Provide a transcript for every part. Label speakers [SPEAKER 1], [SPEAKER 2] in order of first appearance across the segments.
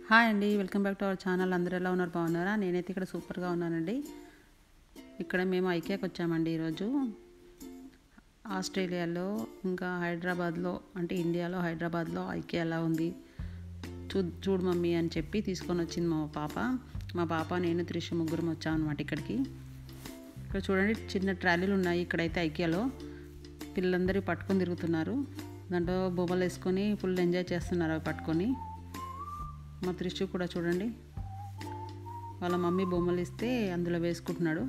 [SPEAKER 1] hi అండి welcome back to our channel అందరూ ఎలా ఉన్నారు బాగున్నారా నేనైతే ఇక్కడ సూపర్గా ఉన్నానండి ఇక్కడ మేము ఐకియాకి వచ్చామండి ఈరోజు ఆస్ట్రేలియాలో ఇంకా హైదరాబాద్లో అంటే ఇండియాలో హైదరాబాద్లో ఐకియా ఎలా ఉంది చూ చూడు మమ్మీ అని చెప్పి తీసుకొని వచ్చింది మా పాప మా పాప నేను త్రిష ముగ్గురం వచ్చాం అనమాట ఇక్కడికి ఇక్కడ చూడండి చిన్న ట్రాలీలు ఉన్నాయి ఇక్కడైతే ఐకియాలో పిల్లలందరూ పట్టుకొని తిరుగుతున్నారు దాంట్లో బొమ్మలు వేసుకొని ఫుల్ ఎంజాయ్ చేస్తున్నారు అవి పట్టుకొని మా త్రిషు కూడా చూడండి వాళ్ళ మమ్మీ బొమ్మలు ఇస్తే అందులో వేసుకుంటున్నాడు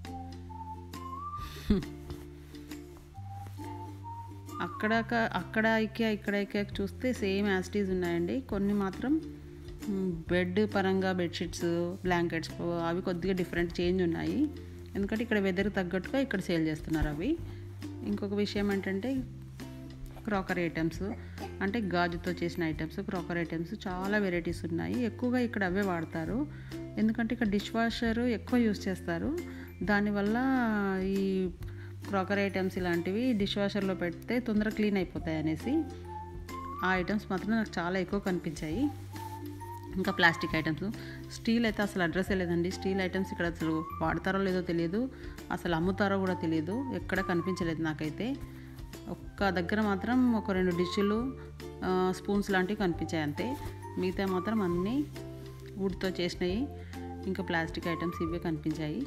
[SPEAKER 1] అక్కడ అక్కడ ఐక్యా ఇక్కడ ఐక్యా చూస్తే సేమ్ యాస్టీస్ ఉన్నాయండి కొన్ని మాత్రం బెడ్ పరంగా బెడ్షీట్స్ బ్లాంకెట్స్ అవి కొద్దిగా డిఫరెంట్ చేంజ్ ఉన్నాయి ఎందుకంటే ఇక్కడ వెదర్ తగ్గట్టుగా ఇక్కడ సేల్ చేస్తున్నారు అవి ఇంకొక విషయం ఏంటంటే క్రాకరీ ఐటమ్స్ అంటే గాజుతో చేసిన ఐటమ్స్ క్రాకరీ ఐటమ్స్ చాలా వెరైటీస్ ఉన్నాయి ఎక్కువగా ఇక్కడ అవే వాడతారు ఎందుకంటే ఇక్కడ డిష్ వాషర్ ఎక్కువ యూస్ చేస్తారు దానివల్ల ఈ క్రాకరీ ఐటమ్స్ ఇలాంటివి డిష్ వాషర్లో పెడితే తొందరగా క్లీన్ అయిపోతాయి అనేసి ఆ ఐటమ్స్ మాత్రం నాకు చాలా ఎక్కువ కనిపించాయి ఇంకా ప్లాస్టిక్ ఐటమ్స్ స్టీల్ అయితే అసలు అడ్రస్ లేదండి స్టీల్ ఐటమ్స్ ఇక్కడ అసలు వాడతారో లేదో తెలియదు అసలు అమ్ముతారో కూడా తెలియదు ఎక్కడ కనిపించలేదు నాకైతే ఒక్క దగ్గర మాత్రం ఒక రెండు డిష్లు స్పూన్స్ లాంటివి కనిపించాయి అంతే మిగతా మాత్రం అన్నీ వుడ్తో చేసినవి ఇంకా ప్లాస్టిక్ ఐటమ్స్ ఇవే కనిపించాయి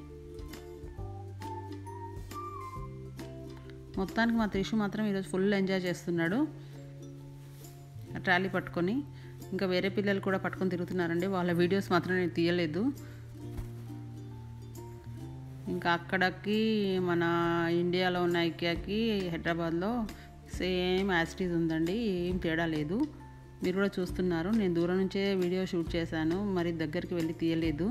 [SPEAKER 1] మొత్తానికి మా త్రిషు మాత్రం ఈరోజు ఫుల్ ఎంజాయ్ చేస్తున్నాడు ట్రాలీ పట్టుకొని ఇంకా వేరే పిల్లలు కూడా పట్టుకొని తిరుగుతున్నారండి వాళ్ళ వీడియోస్ మాత్రం నేను తీయలేదు ఇంకా అక్కడికి మన ఇండియాలో ఉన్న ఐక్యాకి హైదరాబాద్లో సేమ్ యాసిటీస్ ఉందండి ఏం తేడా లేదు మీరు కూడా చూస్తున్నారు నేను దూరం నుంచే వీడియో షూట్ చేశాను మరి దగ్గరికి వెళ్ళి తీయలేదు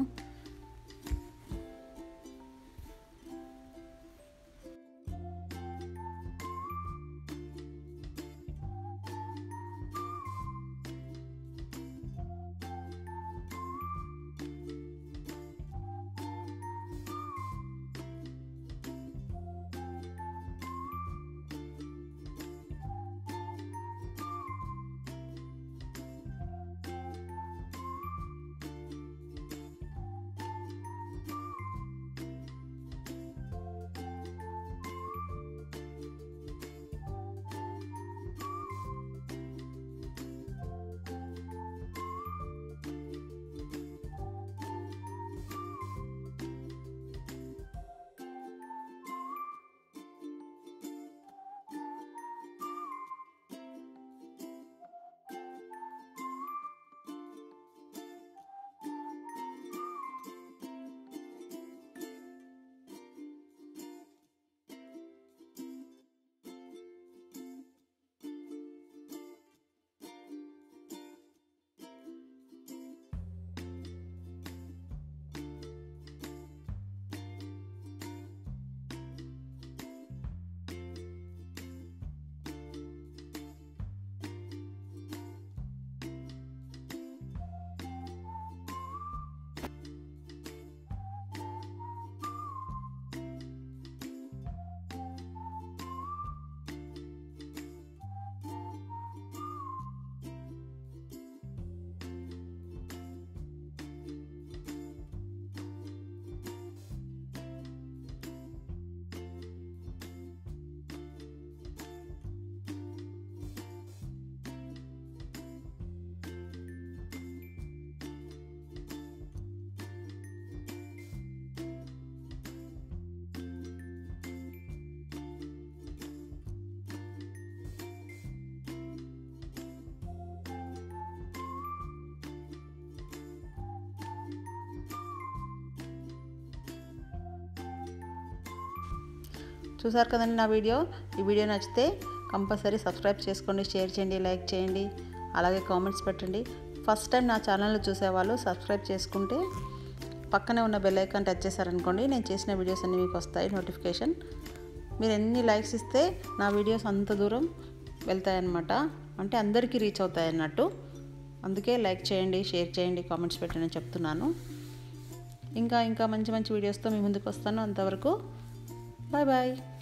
[SPEAKER 1] చూసారు కదండి నా వీడియో ఈ వీడియో నచ్చితే కంపల్సరీ సబ్స్క్రైబ్ చేసుకోండి షేర్ చేయండి లైక్ చేయండి అలాగే కామెంట్స్ పెట్టండి ఫస్ట్ టైం నా ఛానల్ చూసేవాళ్ళు సబ్స్క్రైబ్ చేసుకుంటే పక్కనే ఉన్న బెల్ ఐకాన్ టచ్ చేశారనుకోండి నేను చేసిన వీడియోస్ అన్నీ మీకు వస్తాయి నోటిఫికేషన్ మీరు ఎన్ని లైక్స్ ఇస్తే నా వీడియోస్ అంత దూరం వెళ్తాయన్నమాట అంటే అందరికీ రీచ్ అవుతాయి అన్నట్టు అందుకే లైక్ చేయండి షేర్ చేయండి కామెంట్స్ పెట్టండి అని చెప్తున్నాను ఇంకా ఇంకా మంచి మంచి వీడియోస్తో మీ ముందుకు వస్తాను అంతవరకు బాయ్ బాయ్